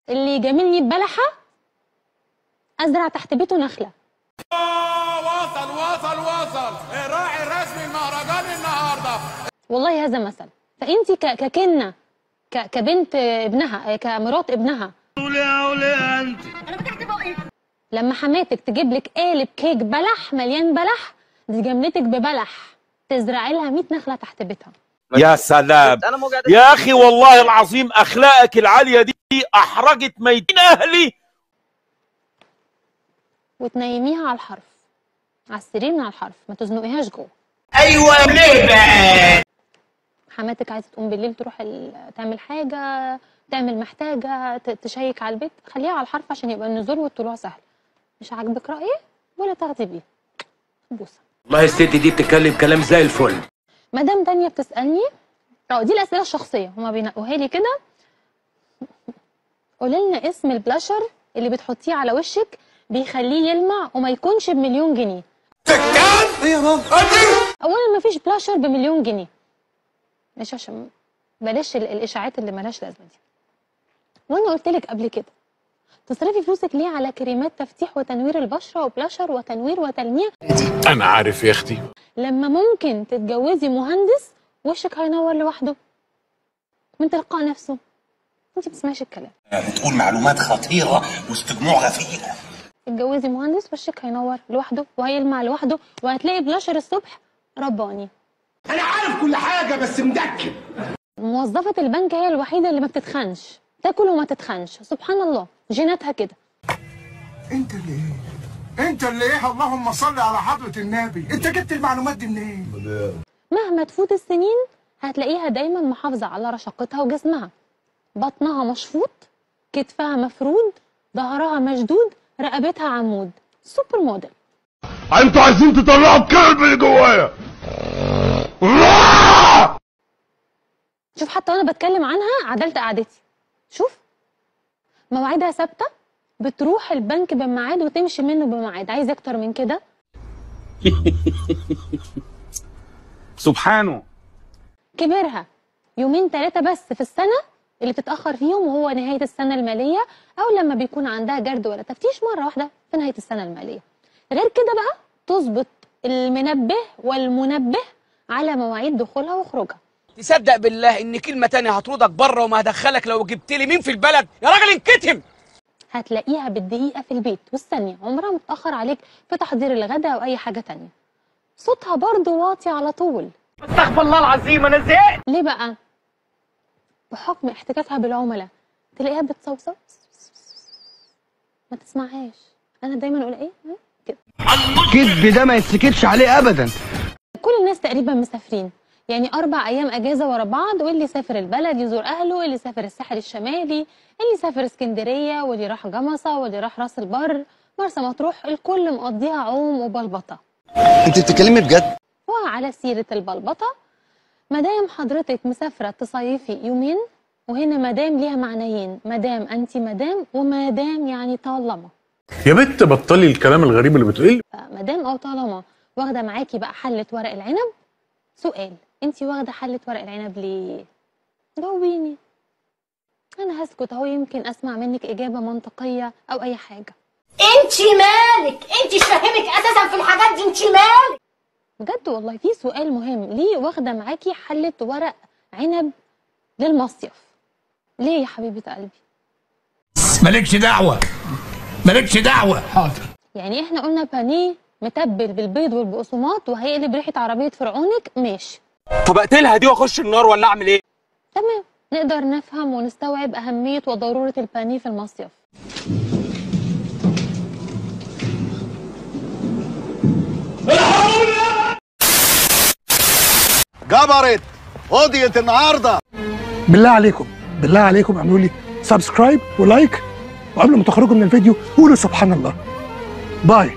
اللي يجاملني ببلحه ازرع تحت بيته نخله وصل وصل وصل الراعي الرسمي المهرجان النهارده والله هذا مثل فانت ك- ككنه ك- كبنت ابنها كمرات ابنها لما حماتك تجيب لك قالب كيك بلح مليان بلح دي جملتك ببلح تزرعي لها 100 نخله تحت بيتها يا سلام انا مو قاعد يا اخي والله العظيم اخلاقك العاليه دي احرجت ميتين اهلي وتنيميها على الحرف على السرير من على الحرف ما تزنقيهاش جوه ايوه ليه بقى حماتك عايزه تقوم بالليل تروح ال- تعمل حاجه تعمل محتاجه ت- تشيك على البيت خليها على الحرف عشان يبقى النزول والطلوع سهل مش عاجبك رايي ولا تاخدي بيه بوسه والله الست دي بتتكلم كلام زي الفل مدام تانية بتسألني اه دي الأسئلة الشخصية هما بينقوها لي كده قولي لنا اسم البلاشر اللي بتحطيه على وشك بيخليه يلمع وما يكونش بمليون جنيه أولا مفيش بلاشر بمليون جنيه مش عشان بلاش ال- الإشاعات اللي ملهاش لازمة دي وأنا قلت لك قبل كده تصرفي فلوسك ليه على كريمات تفتيح وتنوير البشرة وبلاشر وتنوير وتلميع انا عارف يا اختي لما ممكن تتجوزي مهندس وشك هينور لوحده من تلقاء نفسه انت بتسمعيش الكلام بتقول معلومات خطيرة واستجموع غفير اتجوزي مهندس وشك هينور لوحده وهيلمع لوحده وهتلاقي بلاشر الصبح رباني أنا عارف كل حاجة بس مدكن موظفة البنك هي الوحيدة اللي ما بتتخنش تاكل وما تتخنش سبحان الله جيناتها كده انت اللي ايه انت اللي ايه اللهم صل على حضرة النبي انت جبت المعلومات دي منين مهما تفوت السنين هتلاقيها دايما محافظة على رشاقتها وجسمها بطنها مشفوط كتفها مفرود ظهرها مشدود رقبتها عمود سوبر موديل انتوا عايزين تطلعوا الكلب اللي جوايا شوف حتى وانا بتكلم عنها عدلت قعدتي شوف مواعيدها ثابته بتروح البنك بميعاد وتمشي منه بميعاد عايز اكتر من كده سبحانه كبرها يومين ثلاثه بس في السنه اللي بتتاخر فيهم وهو نهايه السنه الماليه او لما بيكون عندها جرد ولا تفتيش مره واحده في نهايه السنه الماليه غير كده بقى تظبط المنبه والمنبه على مواعيد دخولها وخروجها تصدق بالله ان كلمه تانية هطردك بره وما هدخلك لو جبت لي مين في البلد يا راجل انكتم هتلاقيها بالدقيقة في البيت والثانية عمرها ما تأخر عليك في تحضير الغداء أو أي حاجة تانية صوتها برضه واطي على طول استغفر الله العظيم انا زهقت ليه بقى؟ بحكم احتكاكها بالعملاء تلاقيها بتصوصو ما تسمعهاش أنا دايما أقول إيه؟ ها؟ كده الكذب ده ما يتسكتش عليه ابدا كل الناس تقريبا مسافرين يعني أربع أيام أجازة ورا بعض واللي سافر البلد يزور أهله واللي سافر الساحل الشمالي اللي سافر اسكندرية واللي راح جمصة واللي راح راس البر مرسى مطروح الكل مقضيها عوم وبلبطة انت بتتكلمي بجد وعلى سيرة البلبطة مدام حضرتك مسافرة تصيفي يومين وهنا مدام ليها معنيين مدام أنت مدام ومدام يعني طالما يا بنت بطلي الكلام الغريب اللي بتقولي فمدام أو طالما واخدة معاكي بقى حلة ورق العنب سؤال أنت واخدة حلة ورق العنب ليه؟ جاوبيني أنا هسكت أهو يمكن أسمع منك إجابة منطقية أو أي حاجة انت مالك انت مش فاهمك اساسا في الحاجات دي انت مالك بجد والله في سؤال مهم ليه واخده معاكي حله ورق عنب للمصيف ليه يا حبيبه قلبي مالكش دعوة مالكش دعوة حاضر يعني احنا قلنا بانيه متبل بالبيض والبقسماط وهيقلب ريحه عربيه فرعونك ماشي طب اقتلها دي واخش النار ولا اعمل ايه تمام نقدر نفهم ونستوعب اهميه وضروره البانيه في المصيف جبرت قضيت النهارده بالله عليكم بالله عليكم اعملوا لي سبسكرايب ولايك وقبل ما تخرجوا من الفيديو قولوا سبحان الله باي